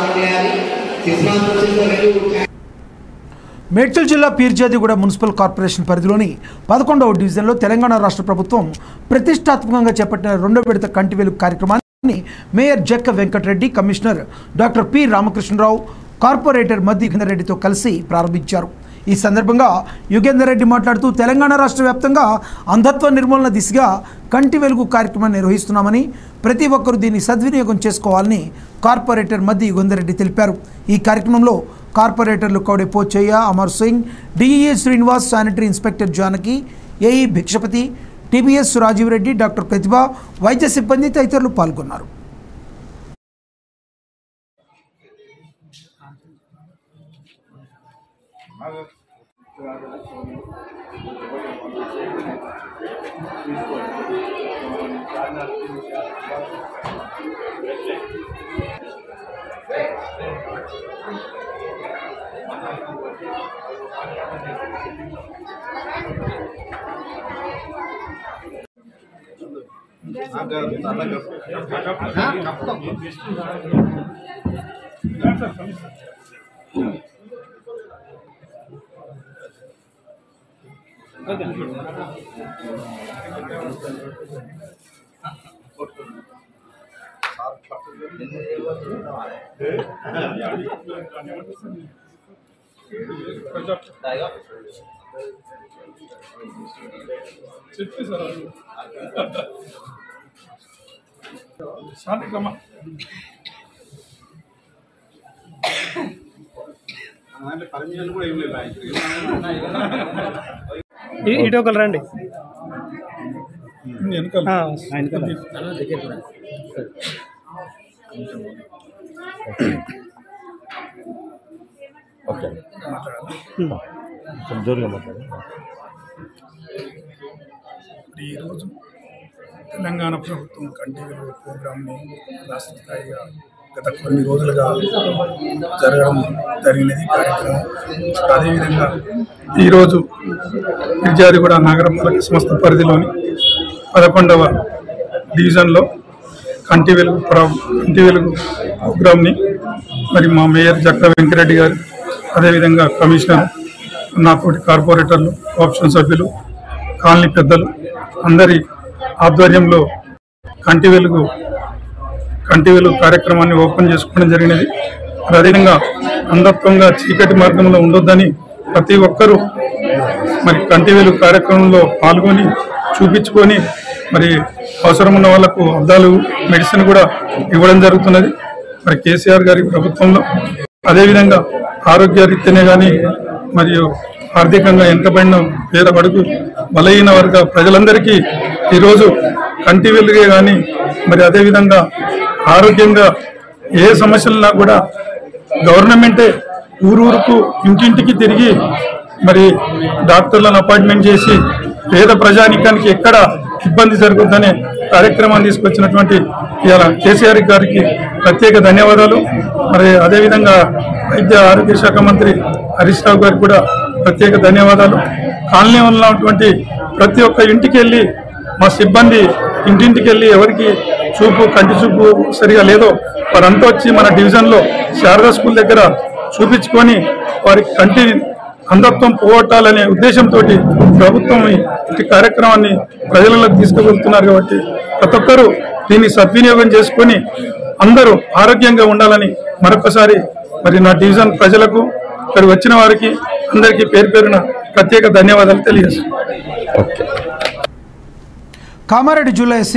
start చేయాలి Christmas వచ్చిన రెండు మేడ్చల్ జిల్లా పీర్జాదిగూడ మున్సిపల్ కార్పొరేషన్ పరిధిలోని పదకొండవ డివిజన్లో తెలంగాణ రాష్ట్ర ప్రభుత్వం ప్రతిష్టాత్మకంగా చేపట్టిన రెండో విడత కంటి వెలుగు కార్యక్రమాన్ని mayor Jakka Venkatareddy commissioner doctor P Ramakrishnarao corporator Maddi రెడ్డితో కలిసి ప్రారంభించారు ఈ సందర్భంగా యుగేందర్ రెడ్డి మాట్లాడుతూ తెలంగాణ రాష్ట్ర వ్యాప్తంగా అంధత్వ నిర్మూలన దిశగా కంటి వెలుగు కార్యక్రమాన్ని నిర్వహిస్తున్నామని ప్రతి ఒక్కరూ దీన్ని సద్వినియోగం చేసుకోవాలని కార్పొరేటర్ మద్ది యుగేందర్ రెడ్డి తెలిపారు ఈ కార్యక్రమంలో కార్పొరేటర్లు Kaude Pochaiah Amar Singh DEA Srinivas sanitary inspector Janaki AE Bhikshapathi TBS Rajiv Reddy doctor Pratibha వైద్య సిబ్బంది తదితరులు పాల్గొన్నారు ఇటు ఒకరు రండి ఆ, ఈరోజు తెలంగాణ ప్రభుత్వం కంటి వెలుగు ప్రోగ్రామ్ని రాష్ట్ర స్థాయిగా గత కొన్ని రోజులుగా జరగడం జరిగినది కార్యక్రమం అదేవిధంగా ఈరోజు విద్యార్థిగూడ నగరపాలక సంస్థ పరిధిలోని పదకొండవ డివిజన్లో కంటి వెలుగు ప్రా కంటి వెలుగు ప్రోగ్రామ్ని మరి మా మేయర్ జక్క వెంకరెడ్డి గారు అదేవిధంగా కమిషనర్ నాతోటి కార్పొరేటర్లు ఆప్షన్ సభ్యులు కాలనీ పెద్దలు అందరి ఆధ్వర్యంలో కంటి వెలుగు కంటి వెలుగు కార్యక్రమాన్ని ఓపెన్ చేసుకోవడం జరిగినది మరి అదేవిధంగా అంధత్వంగా చీకటి మార్గంలో ఉండొద్దని ప్రతి ఒక్కరూ మరి కంటి వెలుగు కార్యక్రమంలో పాల్గొని చూపించుకొని మరి అవసరం ఉన్న వాళ్ళకు అద్దాలు మెడిసిన్ కూడా ఇవ్వడం జరుగుతున్నది మరి కేసీఆర్ గారి ప్రభుత్వంలో అదేవిధంగా ఆరోగ్య రీత్యానే కానీ మరియు ఆర్థికంగా వెనుకబడిన పేద బడుగు బలహీన వర్గ ప్రజలందరికీ ఈరోజు కంటి వెలుగే కానీ మరి అదేవిధంగా ఆరోగ్యంగా ఏ సమస్యలున్నా కూడా గవర్నమెంటే ఊరూరుకు ఇంటింటికి తిరిగి మరి డాక్టర్లను అపాయింట్మెంట్ చేసి పేద ప్రజానికానికి ఎక్కడ ఇబ్బంది జరుగుతుందనే కార్యక్రమాన్ని తీసుకొచ్చినటువంటి ఇవాళ కేసీఆర్ గారికి ప్రత్యేక ధన్యవాదాలు మరి అదేవిధంగా వైద్య ఆరోగ్య శాఖ మంత్రి హరీష్ రావు గారికి కూడా ప్రత్యేక ధన్యవాదాలు కాలనీ ఉన్నటువంటి ప్రతి ఒక్క ఇంటికి వెళ్ళి మా సిబ్బంది ఇంటింటికి వెళ్ళి ఎవరికి చూపు కంటి చూపు సరిగా లేదో వారంతా వచ్చి మన డివిజన్లో శారదా స్కూల్ దగ్గర చూపించుకొని వారి కంటి అంధత్వం పోగొట్టాలనే ఉద్దేశంతో ప్రభుత్వం ఈ కార్యక్రమాన్ని ప్రజలకు తీసుకువెళ్తున్నారు కాబట్టి ప్రతి ఒక్కరూ దీన్ని సద్వినియోగం చేసుకొని అందరూ ఆరోగ్యంగా ఉండాలని మరొకసారి మరి నా డివిజన్ ప్రజలకు ఇక్కడ వచ్చిన వారికి అందరికీ పేరు పేరున ప్రత్యేక ధన్యవాదాలు తెలియజేస్తున్నాను కామారెడ్డి జిల్లా ఎస్సీ